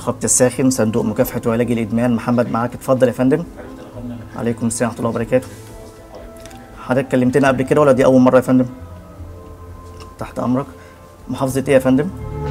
الخط الساخن صندوق مكافحة وعلاج الإدمان محمد معاك اتفضل يا فندم عليكم السلام ورحمة الله وبركاته حضرتك كلمتنا قبل كده ولا دي أول مرة يا فندم تحت أمرك محافظة إيه يا فندم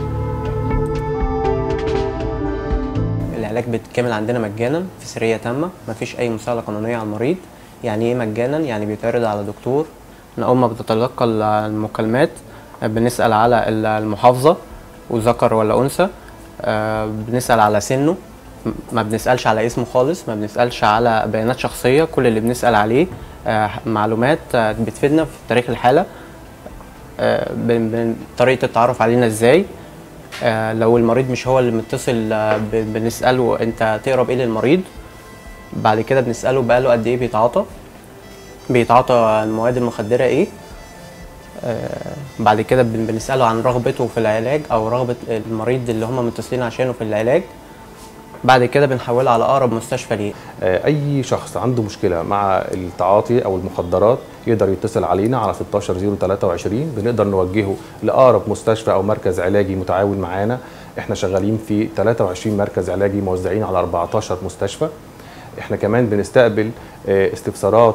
العلاج بالكامل عندنا مجانا في سريه تامه مفيش اي مساعده قانونيه على المريض يعني ايه مجانا يعني بيتعرض على دكتور من اول ما بتتلقى المكالمات بنسال على المحافظه وذكر ولا انثى آه، بنسال على سنه م- ما بنسالش على اسمه خالص ما بنسالش على بيانات شخصيه كل اللي بنسال عليه آه، معلومات آه، بتفيدنا في تاريخ الحاله آه، بن- بن- طريقه التعرف علينا ازاي آه، لو المريض مش هو اللي متصل آه، ب- بنساله انت تقرب ايه للمريض بعد كده بنساله بقاله قد ايه بيتعاطى بيتعاطى المواد المخدره ايه آه، بعد كده بن- بنساله عن رغبته في العلاج او رغبه المريض اللي هم متصلين عشانه في العلاج بعد كده بنحوله على اقرب مستشفى ليه آه، اي شخص عنده مشكله مع التعاطي او المخدرات يقدر يتصل علينا على 16023 بنقدر نوجهه لاقرب مستشفى او مركز علاجي متعاون معانا احنا شغالين في 23 مركز علاجي موزعين على 14 مستشفى احنا كمان بنستقبل آه، استفسارات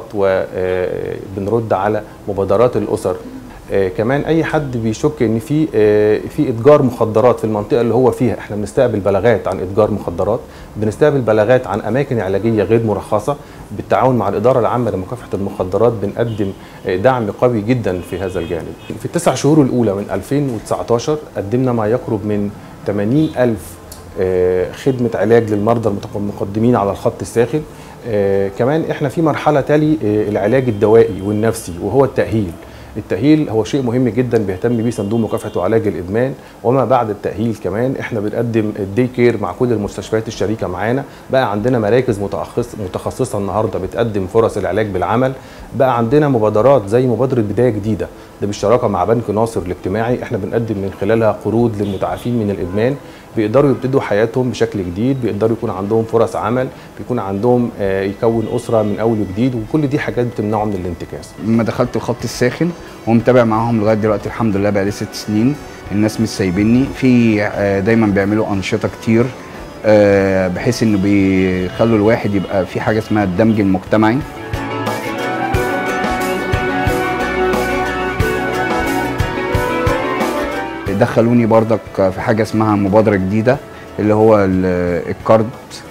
وبنرد على مبادرات الاسر آه، كمان اي حد بيشك ان في آه، في اتجار مخدرات في المنطقه اللي هو فيها احنا بنستقبل بلاغات عن اتجار مخدرات بنستقبل بلاغات عن اماكن علاجيه غير مرخصه بالتعاون مع الاداره العامه لمكافحه المخدرات بنقدم آه، دعم قوي جدا في هذا الجانب في التسع شهور الاولى من 2019 قدمنا ما يقرب من 80 ألف آه، خدمة علاج للمرضى المتق- المقدمين على الخط الساخن آه، كمان احنا في مرحلة تالي آه، العلاج الدوائي والنفسي وهو التأهيل التأهيل هو شيء مهم جدا بيهتم بيه صندوق مكافحة وعلاج الإدمان وما بعد التأهيل كمان احنا بنقدم الدي كير مع كل المستشفيات الشريكة معانا بقى عندنا مراكز متخصص متخصصة النهاردة بتقدم فرص العلاج بالعمل بقى عندنا مبادرات زي مبادرة بداية جديدة ده بالشراكة مع بنك ناصر الاجتماعي احنا بنقدم من خلالها قروض للمتعافين من الإدمان بيقدروا يبتدوا حياتهم بشكل جديد بيقدروا يكون عندهم فرص عمل بيكون عندهم آه، يكون أسرة من أول وجديد وكل دي حاجات بتمنعه من الانتكاس لما دخلت الخط الساخن ومتابع معاهم لغايه دلوقتي الحمد لله بقالي ست سنين الناس مش سايبيني في آه، دايما بيعملوا انشطه كتير آه، بحيث انه بيخلوا الواحد يبقى في حاجه اسمها الدمج المجتمعي دخلوني برضك في حاجه اسمها مبادره جديده اللي هو ال- الكارد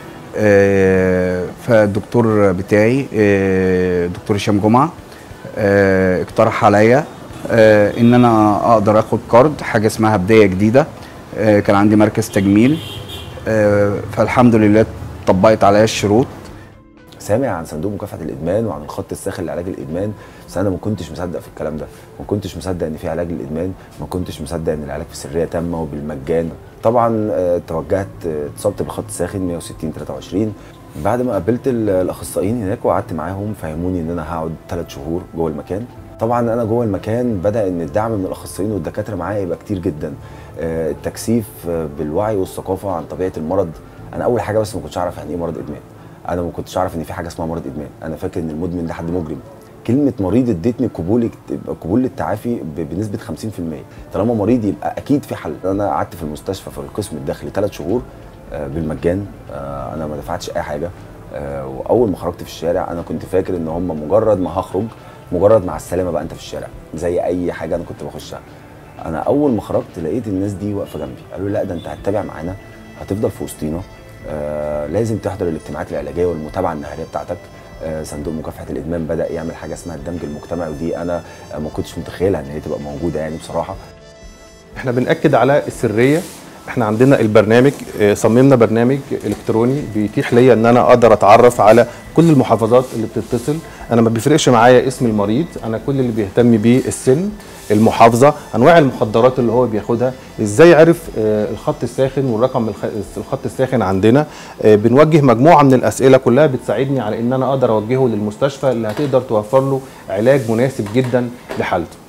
آه، فالدكتور بتاعي آه، دكتور هشام جمعه آه، اقترح عليا آه، ان انا اقدر اخد كارد حاجه اسمها بدايه جديده آه، كان عندي مركز تجميل آه، فالحمد لله طبقت عليا الشروط سامع عن صندوق مكافحه الادمان وعن الخط الساخن لعلاج الادمان بس انا ما كنتش مصدق في الكلام ده ما كنتش مصدق ان في علاج للادمان ما كنتش مصدق ان العلاج في سريه تامه وبالمجان طبعا آه، توجهت آه، اتصلت بالخط الساخن 160 23 بعد ما قابلت ال- الاخصائيين هناك وقعدت معاهم فهموني ان انا هقعد ثلاث شهور جوه المكان طبعا انا جوه المكان بدا ان الدعم من الاخصائيين والدكاتره معايا يبقى كتير جدا آه، التكثيف آه، بالوعي والثقافه عن طبيعه المرض انا اول حاجه بس ما كنتش اعرف يعني ايه مرض ادمان انا ما كنتش اعرف ان في حاجه اسمها مرض ادمان انا فاكر ان المدمن ده حد مجرم كلمه مريض ادتني قبول قبول للتعافي ب- بنسبه 50% طالما مريض يبقى اكيد في حل انا قعدت في المستشفى في القسم الداخلي ثلاث شهور آه، بالمجان آه، انا ما دفعتش اي حاجه آه، واول ما خرجت في الشارع انا كنت فاكر ان هم مجرد ما هخرج مجرد مع السلامه بقى انت في الشارع زي اي حاجه انا كنت بخشها انا اول ما خرجت لقيت الناس دي واقفه جنبي قالوا لي لا ده انت هتتابع معانا هتفضل في وسطينا آه لازم تحضر الاجتماعات العلاجيه والمتابعه النهاريه بتاعتك آه صندوق مكافحه الادمان بدا يعمل حاجه اسمها الدمج المجتمعي ودي انا آه، ما كنتش متخيلها ان هي تبقى موجوده يعني بصراحه احنا بنأكد على السرية احنا عندنا البرنامج اه، صممنا برنامج الكتروني بيتيح ليا ان انا اقدر اتعرف على كل المحافظات اللي بتتصل انا ما بيفرقش معايا اسم المريض انا كل اللي بيهتم بيه السن المحافظه انواع المخدرات اللي هو بياخدها ازاي عرف اه، الخط الساخن والرقم الخ- الخط الساخن عندنا اه، بنوجه مجموعه من الاسئله كلها بتساعدني على ان انا اقدر اوجهه للمستشفى اللي هتقدر توفر له علاج مناسب جدا لحالته